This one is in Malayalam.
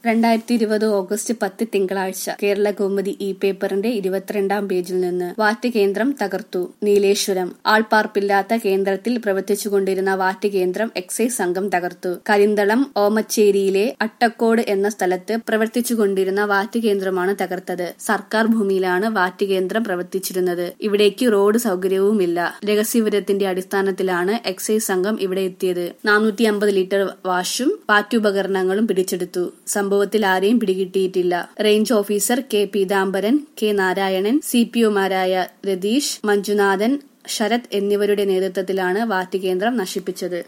രണ്ടായിരത്തി ഇരുപത് ഓഗസ്റ്റ് പത്ത് തിങ്കളാഴ്ച കേരള കൗമുദി ഇ പേപ്പറിന്റെ ഇരുപത്തിരണ്ടാം പേജിൽ നിന്ന് വാറ്റ് കേന്ദ്രം തകർത്തു നീലേശ്വരം ആൾപ്പാർപ്പില്ലാത്ത കേന്ദ്രത്തിൽ പ്രവർത്തിച്ചുകൊണ്ടിരുന്ന വാറ്റ് കേന്ദ്രം എക്സൈസ് സംഘം തകർത്തു കരിന്തളം ഓമച്ചേരിയിലെ അട്ടക്കോട് എന്ന സ്ഥലത്ത് പ്രവർത്തിച്ചുകൊണ്ടിരുന്ന വാറ്റ് കേന്ദ്രമാണ് തകർത്തത് സർക്കാർ ഭൂമിയിലാണ് വാറ്റ് കേന്ദ്രം പ്രവർത്തിച്ചിരുന്നത് ഇവിടേക്ക് റോഡ് സൗകര്യവുമില്ല രഹസ്യവിവരത്തിന്റെ അടിസ്ഥാനത്തിലാണ് എക്സൈസ് സംഘം ഇവിടെ എത്തിയത് നാനൂറ്റി അമ്പത് ലിറ്റർ വാഷും വാറ്റുപകരണങ്ങളും പിടിച്ചെടുത്തു സംഭവത്തിൽ ആരെയും പിടികിട്ടിയിട്ടില്ല range officer K Peethambaran K Narayanan C P ഒമാരായ രതീഷ് മഞ്ജുനാഥൻ ശരത് എന്നിവരുടെ നേതൃത്വത്തിലാണ് വാറ്റ് കേന്ദ്രം നശിപ്പിച്ചത്